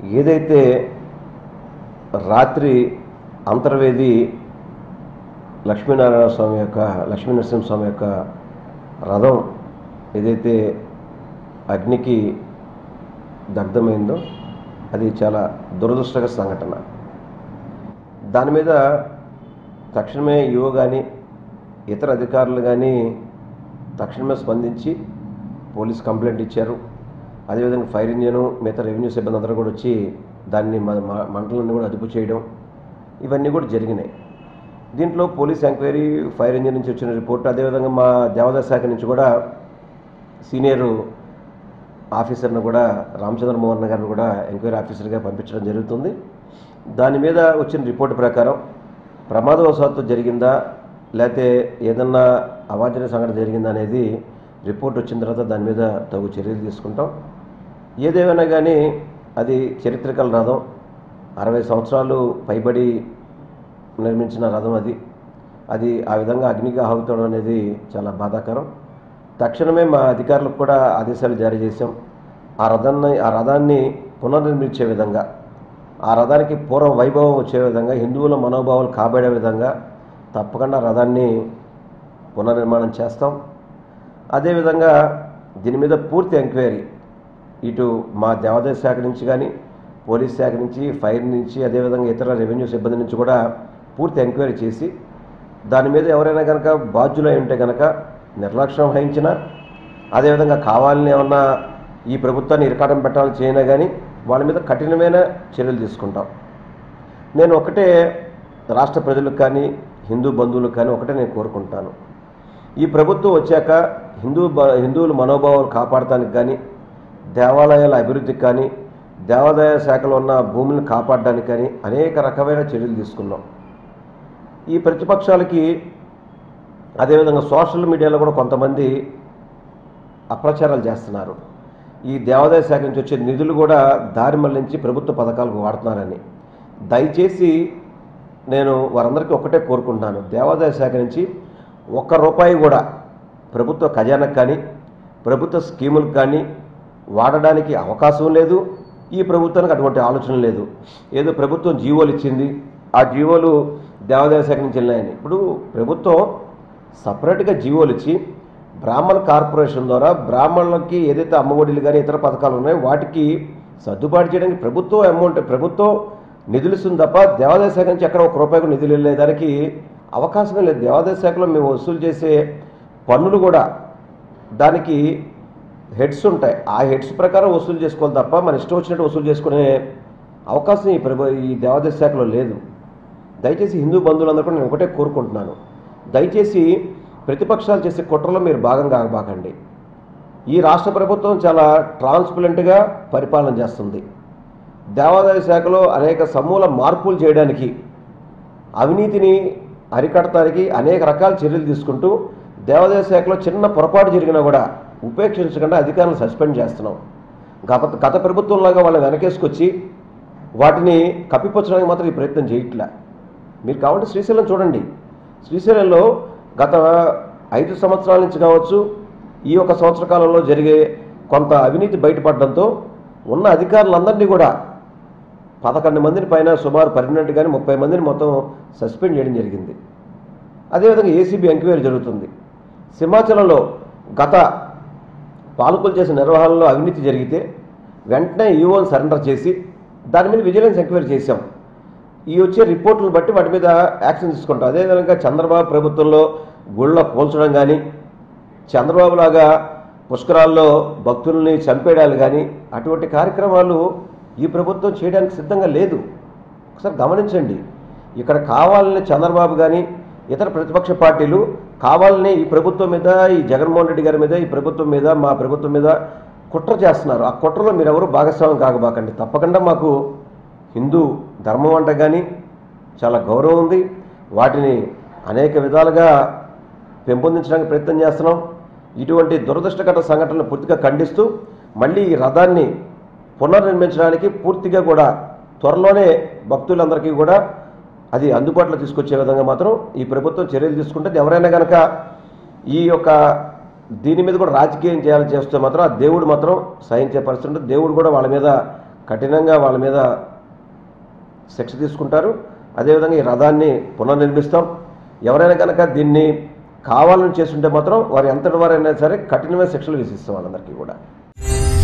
ఏదైతే రాత్రి అంతర్వేది లక్ష్మీనారాయణ స్వామి యొక్క లక్ష్మీ నరసింహస్వామి యొక్క రథం ఏదైతే అగ్నికి దగ్ధమైందో అది చాలా దురదృష్టకర సంఘటన దాని మీద తక్షణమే యువ కానీ ఇతర అధికారులు కానీ తక్షణమే స్పందించి పోలీస్ కంప్లైంట్ ఇచ్చారు అదేవిధంగా ఫైర్ ఇంజను మిగతా రెవెన్యూ సిబ్బంది అందరూ కూడా వచ్చి దాన్ని మ- మ- మంటలను కూడా అదుపు చేయడం ఇవన్నీ కూడా జరిగినాయి దీంట్లో పోలీస్ ఎంక్వైరీ ఫైర్ ఇంజిన్ నుంచి వచ్చిన రిపోర్ట్ అదేవిధంగా మా దేవాదాయ శాఖ నుంచి కూడా సీనియర్ ఆఫీసర్ను కూడా రామచంద్ర మోహన్ గారిని కూడా ఎంక్వైరీ ఆఫీసర్గా పంపించడం జరుగుతుంది దాని మీద వచ్చిన రిపోర్ట్ ప్రకారం ప్రమాదవశాత్తు జరిగిందా లేకపోతే ఏదన్నా అవాంఛనీయ సంఘటన జరిగిందా అనేది రిపోర్ట్ వచ్చిన తర్వాత దాని మీద తగు చర్యలు తీసుకుంటాం ఏదేమైనా కానీ అది చరిత్రకల రథం అరవై సంవత్సరాలు పైబడి నిర్మించిన రథం అది అది ఆ విధంగా అగ్నికి ఆహుతడం అనేది చాలా బాధాకరం తక్షణమే మా అధికారులకు కూడా ఆదేశాలు జారీ చేశాం ఆ రథాన్ని ఆ రథాన్ని పునర్నిర్మించే విధంగా ఆ రథానికి పూర్వ వైభవం వచ్చే విధంగా హిందువుల మనోభావాలు కాబడే విధంగా తప్పకుండా రథాన్ని పునర్నిర్మాణం చేస్తాం అదేవిధంగా దీని మీద పూర్తి ఎంక్వైరీ ఇటు మా దేవాదాయ శాఖ నుంచి కానీ పోలీస్ శాఖ నుంచి ఫైర్ నుంచి అదేవిధంగా ఇతర రెవెన్యూ సిబ్బంది నుంచి కూడా పూర్తి ఎంక్వైరీ చేసి దాని మీద ఎవరైనా కనుక బాధ్యులై ఉంటే కనుక నిర్లక్ష్యం వహించినా అదేవిధంగా కావాలని ఏమన్నా ఈ ప్రభుత్వాన్ని ఇరకాటం పెట్టాలని చేయనా కానీ వాళ్ళ మీద కఠినమైన చర్యలు తీసుకుంటాం నేను ఒకటే రాష్ట్ర ప్రజలకు కానీ హిందూ బంధువులకు కానీ ఒకటే నేను కోరుకుంటాను ఈ ప్రభుత్వం వచ్చాక హిందూ బ- హిందువుల మనోభావాలు కాపాడటానికి కానీ దేవాలయాల అభివృద్ధికి కానీ దేవాదాయ శాఖలో ఉన్న భూములను కాపాడడానికి కానీ అనేక రకమైన చర్యలు తీసుకున్నాం ఈ ప్రతిపక్షాలకి అదేవిధంగా సోషల్ మీడియాలో కూడా కొంతమంది అప్రచారాలు చేస్తున్నారు ఈ దేవాదాయ శాఖ నుంచి వచ్చే నిధులు కూడా దారి మళ్లించి ప్రభుత్వ పథకాలకు వాడుతున్నారని దయచేసి నేను వారందరికీ ఒకటే కోరుకుంటున్నాను దేవాదాయ శాఖ నుంచి ఒక్క రూపాయి కూడా ప్రభుత్వ ఖజానాకు కానీ ప్రభుత్వ స్కీములకు కానీ వాడడానికి అవకాశం లేదు ఈ ప్రభుత్వానికి అటువంటి ఆలోచన లేదు ఏదో ప్రభుత్వం జీవోలు ఇచ్చింది ఆ జీవోలు దేవాదాయ శాఖ నుంచి వెళ్ళినాయని ఇప్పుడు ప్రభుత్వం సపరేట్గా జీవోలు ఇచ్చి బ్రాహ్మణ కార్పొరేషన్ ద్వారా బ్రాహ్మణులకి ఏదైతే అమ్మఒడిలు కానీ ఇతర పథకాలు ఉన్నాయో వాటికి సర్దుబాటు చేయడానికి ప్రభుత్వం అమౌంట్ ప్రభుత్వం నిధులు ఇస్తుంది తప్ప దేవాదాయ శాఖ నుంచి ఎక్కడ ఒక రూపాయి కూడా నిధులు వెళ్ళేదానికి అవకాశమే లేదు దేవాదాయ శాఖలో మేము వసూలు చేసే పన్నులు కూడా దానికి హెడ్స్ ఉంటాయి ఆ హెడ్స్ ప్రకారం వసూలు చేసుకోవాలి తప్ప మన ఇష్టం వచ్చినట్టు వసూలు చేసుకునే అవకాశం ఈ ప్రభు ఈ దేవాదాయ శాఖలో లేదు దయచేసి హిందూ బంధువులందరూ కూడా నేను ఒకటే కోరుకుంటున్నాను దయచేసి ప్రతిపక్షాలు చేసే కుట్రలో మీరు భాగం కాకబాకండి ఈ రాష్ట్ర ప్రభుత్వం చాలా ట్రాన్స్పరెంట్గా పరిపాలన చేస్తుంది దేవాదాయ శాఖలో అనేక సమూల మార్పులు చేయడానికి అవినీతిని అరికడటానికి అనేక రకాల చర్యలు తీసుకుంటూ దేవాదాయ శాఖలో చిన్న పొరపాటు జరిగినా కూడా ఉపేక్షించకుండా అధికారులను సస్పెండ్ చేస్తున్నాం గత గత ప్రభుత్వంలాగా వాళ్ళని వెనకేసుకొచ్చి వాటిని కప్పిపుచ్చడానికి మాత్రం ఈ ప్రయత్నం చేయట్లే మీరు కావాలంటే శ్రీశైలం చూడండి శ్రీశైలంలో గత ఐదు సంవత్సరాల నుంచి కావచ్చు ఈ ఒక సంవత్సర కాలంలో జరిగే కొంత అవినీతి బయటపడడంతో ఉన్న అధికారులందరినీ కూడా పదకొండు మందిని పైన సుమారు పన్నెండు కానీ ముప్పై మందిని మొత్తం సస్పెండ్ చేయడం జరిగింది అదేవిధంగా ఏసీబీ ఎంక్వైరీ జరుగుతుంది సింహాచలంలో గత పాలకులు చేసిన నిర్వహణలో అవినీతి జరిగితే వెంటనే ఈఓని సరెండర్ చేసి దాని మీద విజిలెన్స్ ఎంక్వైరీ చేశాం ఈ వచ్చే రిపోర్టులను బట్టి వాటి మీద యాక్షన్ తీసుకుంటాం అదేవిధంగా చంద్రబాబు ప్రభుత్వంలో గుళ్ళ కూల్చడం కానీ చంద్రబాబు లాగా పుష్కరాల్లో భక్తుల్ని చంపేయడాలు కానీ అటువంటి కార్యక్రమాలు ఈ ప్రభుత్వం చేయడానికి సిద్ధంగా లేదు ఒకసారి గమనించండి ఇక్కడ కావాలని చంద్రబాబు కానీ ఇతర ప్రతిపక్ష పార్టీలు కావాలని ఈ ప్రభుత్వం మీద ఈ జగన్మోహన్ రెడ్డి గారి మీద ఈ ప్రభుత్వం మీద మా ప్రభుత్వం మీద కుట్ర చేస్తున్నారు ఆ కుట్రలో మీరు ఎవరు భాగస్వామ్యం కాకబాకండి తప్పకుండా మాకు హిందూ ధర్మం అంటే కానీ చాలా గౌరవం ఉంది వాటిని అనేక విధాలుగా పెంపొందించడానికి ప్రయత్నం చేస్తున్నాం ఇటువంటి దురదృష్టకర సంఘటనలు పూర్తిగా ఖండిస్తూ మళ్ళీ ఈ రథాన్ని పునర్నిర్మించడానికి పూర్తిగా కూడా త్వరలోనే భక్తులందరికీ కూడా అది అందుబాటులో తీసుకొచ్చే విధంగా మాత్రం ఈ ప్రభుత్వం చర్యలు తీసుకుంటే ఎవరైనా కనుక ఈ యొక్క దీని మీద కూడా రాజకీయం చేయాలని చేస్తే మాత్రం ఆ దేవుడు మాత్రం సహించే పరిస్థితి ఉంటుంది దేవుడు కూడా వాళ్ళ మీద కఠినంగా వాళ్ళ మీద శిక్ష తీసుకుంటారు అదేవిధంగా ఈ రథాన్ని పునర్నిర్మిస్తాం ఎవరైనా కనుక దీన్ని కావాలని చేస్తుంటే మాత్రం వారు ఎంతటి వారైనా సరే కఠినమైన శిక్షలు విధిస్తాం వాళ్ళందరికీ కూడా